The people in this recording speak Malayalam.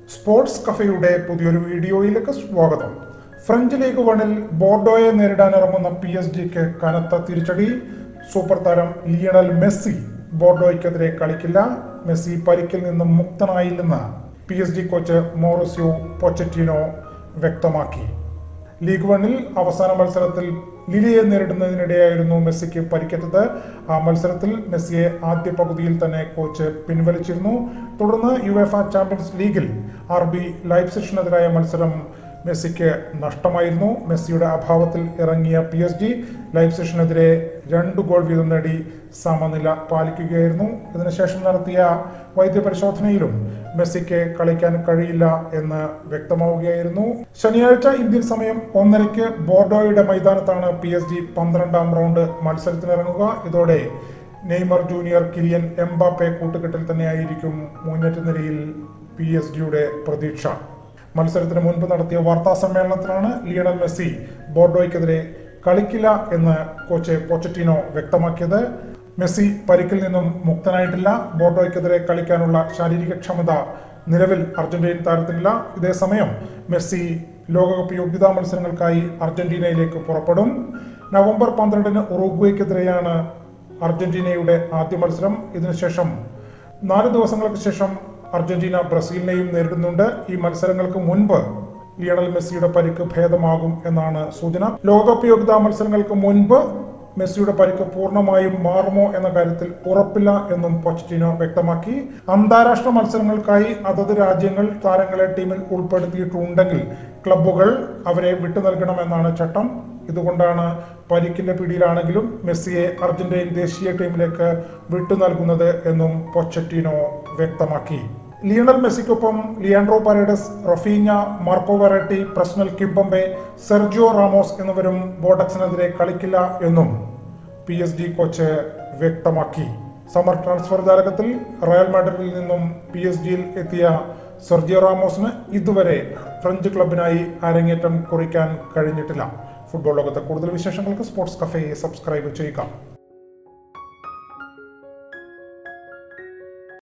സ്പോർട്സ് കഫയുടെ പുതിയൊരു വീഡിയോയിലേക്ക് സ്വാഗതം ഫ്രഞ്ച് ലീഗ് വണിൽ ബോർഡോയെ നേരിടാനിറങ്ങുന്ന പി എസ് ജിക്ക് കനത്ത തിരിച്ചടി സൂപ്പർ താരം ലിയണൽ മെസ്സി ബോർഡോയ്ക്കെതിരെ കളിക്കില്ല മെസ്സി പരിക്കിൽ നിന്നും മുക്തനായില്ലെന്ന് P S G coach Mauricio Pochettino വ്യക്തമാക്കി ലീഗ് വണ്ണിൽ അവസാന മത്സരത്തിൽ ലിലിയെ നേരിടുന്നതിനിടെയായിരുന്നു മെസ്സിക്ക് പരിക്കേറ്റത് ആ മത്സരത്തിൽ മെസ്സിയെ ആദ്യ പകുതിയിൽ തന്നെ കോച്ച് പിൻവലിച്ചിരുന്നു തുടർന്ന് യു എഫ ചാമ്പ്യൻസ് ലീഗിൽ ആർ ബി ലൈപ്സിഷിനെതിരായ മത്സരം മെസ്സിക്ക് നഷ്ടമായിരുന്നു മെസ്സിയുടെ അഭാവത്തിൽ ഇറങ്ങിയ പി എസ് ജി ലൈപ്സിഷിനെതിരെ രണ്ട് ഗോൾ വീതം നേടി സമനില പാലിക്കുകയായിരുന്നു ഇതിനുശേഷം നടത്തിയ വൈദ്യപരിശോധനയിലും മെസ്സിക്ക് കളിക്കാൻ കഴിയില്ല എന്ന് വ്യക്തമാവുകയായിരുന്നു ശനിയാഴ്ച ഇന്ത്യൻ സമയം ഒന്നരയ്ക്ക് ബോർഡോയുടെ മൈതാനത്താണ് പി എസ് ജി പന്ത്രണ്ടാം റൗണ്ട് മത്സരത്തിനിറങ്ങുക ഇതോടെ നെയ്മർ ജൂനിയർ കിലിയൻ എംബാപ്പെ കൂട്ടുകെട്ടിൽ തന്നെയായിരിക്കും മുന്നേറ്റ നിരയിൽ പി എസ് ജിയുടെ പ്രതീക്ഷ മത്സരത്തിന് മുൻപ് നടത്തിയ വാർത്താ സമ്മേളനത്തിലാണ് ലിയണൽ മെസ്സി ബോർഡോയ്ക്കെതിരെ കളിക്കില്ല എന്ന് കോച്ച് പൊച്ചറ്റിനോ വ്യക്തമാക്കിയത് മെസ്സി പരിക്കിൽ നിന്നും മുക്തനായിട്ടില്ല ബോർഡോയ്ക്കെതിരെ കളിക്കാനുള്ള ശാരീരിക ക്ഷമത നിലവിൽ അർജന്റീൻ താരത്തിനില്ല ഇതേസമയം മെസ്സി ലോകകപ്പ് യോഗ്യതാ മത്സരങ്ങൾക്കായി അർജന്റീനയിലേക്ക് പുറപ്പെടും നവംബർ പന്ത്രണ്ടിന് ഉറുഗ്വേക്കെതിരെയാണ് അർജന്റീനയുടെ ആദ്യ മത്സരം ഇതിനുശേഷം നാല് ദിവസങ്ങൾക്ക് ശേഷം അർജന്റീന ബ്രസീലിനെയും നേരിടുന്നുണ്ട് ഈ മത്സരങ്ങൾക്ക് മുൻപ് ലിയണൽ മെസ്സിയുടെ പരിക്ക് ഭേദമാകും എന്നാണ് സൂചന ലോകകപ്പ് യോഗ്യതാ മത്സരങ്ങൾക്ക് മുൻപ് മെസ്സിയുടെ പരിക്ക് പൂർണ്ണമായും മാറുമോ എന്ന കാര്യത്തിൽ ഉറപ്പില്ല എന്നും പൊച്ചറ്റിനോ വ്യക്തമാക്കി അന്താരാഷ്ട്ര മത്സരങ്ങൾക്കായി അതത് രാജ്യങ്ങൾ താരങ്ങളെ ടീമിൽ ഉൾപ്പെടുത്തിയിട്ടുണ്ടെങ്കിൽ ക്ലബ്ബുകൾ അവരെ വിട്ടു നൽകണമെന്നാണ് ചട്ടം ഇതുകൊണ്ടാണ് പരിക്കിന്റെ പിടിയിലാണെങ്കിലും മെസ്സിയെ അർജന്റീൻ ദേശീയ ടീമിലേക്ക് വിട്ടു നൽകുന്നത് എന്നും പൊച്ചറ്റിനോ വ്യക്തമാക്കി ലിയണൽ മെസ്സിക്കൊപ്പം Leandro Paredes Rafinha Marco Verratti Presnel Kimpembe Sergio Ramos എന്നിവരും ബോട്ടക്സിനെതിരെ കളിക്കില്ല എന്നും പി എസ് ജി കോച്ച് വ്യക്തമാക്കി സമ്മർ ട്രാൻസ്ഫർ ജാലകത്തിൽ റയൽ മാഡ്രിഡിൽ നിന്നും പി എസ് ജിയിൽ എത്തിയ സെർജിയോ റാമോസിന് ഇതുവരെ ഫ്രഞ്ച് ക്ലബിനായി അരങ്ങേറ്റം കുറിക്കാൻ കഴിഞ്ഞിട്ടില്ല ഫുട്ബോൾ ലോകത്തെ കൂടുതൽ വിശേഷങ്ങൾക്ക് സ്പോർട്സ് കഫേ സബ്സ്ക്രൈബ് ചെയ്യുക